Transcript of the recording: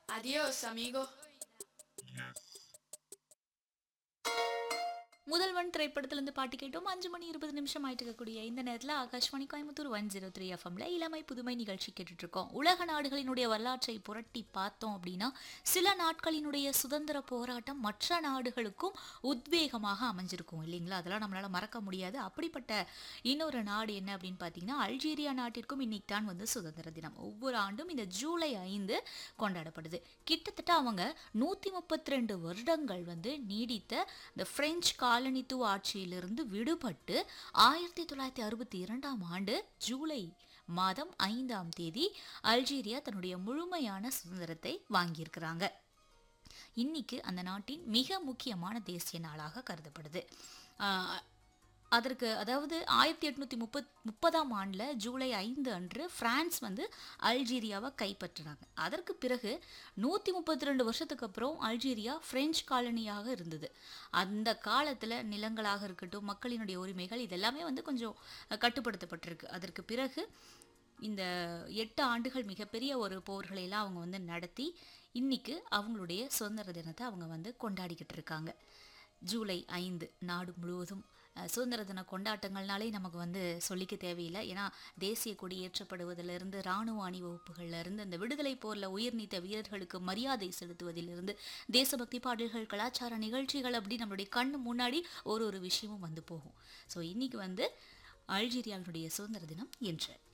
Adiós, amigo. முதல்வன் திரைப்படத்திலிருந்து பாட்டு கேட்டோம் அஞ்சு மணி இருபது நிமிஷம் ஆயிட்டு இருக்கக்கூடிய இந்த நேரத்தில் Akashvani Coimbatore one zero three எஃப்எம்ல இளமை புதுமை நிகழ்ச்சி கேட்டுட்டு இருக்கோம் உலக நாடுகளினுடைய வரலாற்றை புரட்டி பார்த்தோம் அப்படின்னா சில நாட்களினுடைய சுதந்திர போராட்டம் மற்ற நாடுகளுக்கும் உத்வேகமாக அமைஞ்சிருக்கும் இல்லைங்களா அதெல்லாம் நம்மளால மறக்க முடியாது அப்படிப்பட்ட இன்னொரு நாடு என்ன அப்படின்னு பார்த்தீங்கன்னா அல்ஜீரியா நாட்டிற்கும் இன்னைக்கு தான் வந்து சுதந்திர தினம் ஒவ்வொரு ஆண்டும் இந்த ஜூலை ஐந்து கொண்டாடப்படுது கிட்டத்தட்ட அவங்க நூற்றி முப்பத்தி ரெண்டு வருடங்கள் வந்து நீடித்த இந்த பிரெஞ்சு காலனித்துவ ஆட்சியிலிருந்து விடுபட்டு ஆயிரத்தி தொள்ளாயிரத்தி அறுபத்தி இரண்டாம் ஆண்டு ஜூலை மாதம் ஐந்தாம் தேதி அல்ஜீரியா தன்னுடைய முழுமையான சுதந்திரத்தை வாங்கியிருக்கிறாங்க இன்னைக்கு அந்த நாட்டின் மிக முக்கியமான தேசிய நாளாக கருதப்படுது ஆஹ் அதற்கு அதாவது ஆயிரத்தி எட்நூற்றி முப்பத் முப்பதாம் ஆண்டில் ஜூலை ஐந்து அன்று பிரான்ஸ் வந்து அல்ஜீரியாவை கைப்பற்றினாங்க அதற்கு பிறகு நூற்றி முப்பத்தி ரெண்டு வருஷத்துக்கு அப்புறம் அல்ஜீரியா பிரெஞ்சு காலனியாக இருந்தது அந்த காலத்தில் நிலங்களாக இருக்கட்டும் மக்களினுடைய உரிமைகள் இதெல்லாமே வந்து கொஞ்சம் அஹ், கட்டுப்படுத்தப்பட்டிருக்கு அதற்கு பிறகு இந்த எட்டு ஆண்டுகள் மிகப்பெரிய ஒரு போர்களை எல்லாம் அவங்க வந்து நடத்தி இன்னைக்கு அவங்களுடைய சுதந்திர தினத்தை அவங்க வந்து கொண்டாடிக்கிட்டு இருக்காங்க ஜூலை ஐந்து நாடு முழுவதும் அஹ், சுதந்திர தின கொண்டாட்டங்கள்னாலே நமக்கு வந்து சொல்லிக்க தேவையில்லை ஏன்னா தேசிய கொடி ஏற்றப்படுவதிலிருந்து இராணுவ அணிவகுப்புகள்ல இருந்து அந்த விடுதலை போரில் உயிர் நீத்த வீரர்களுக்கு மரியாதை செலுத்துவதிலிருந்து தேசபக்தி பாடல்கள் கலாச்சார நிகழ்ச்சிகள் அப்படி நம்மளுடைய கண்ணு முன்னாடி ஒரு ஒரு விஷயமும் வந்து போகும் ஸோ இன்னைக்கு வந்து அல்ஜீரியாவினுடைய சுதந்திர தினம் என்று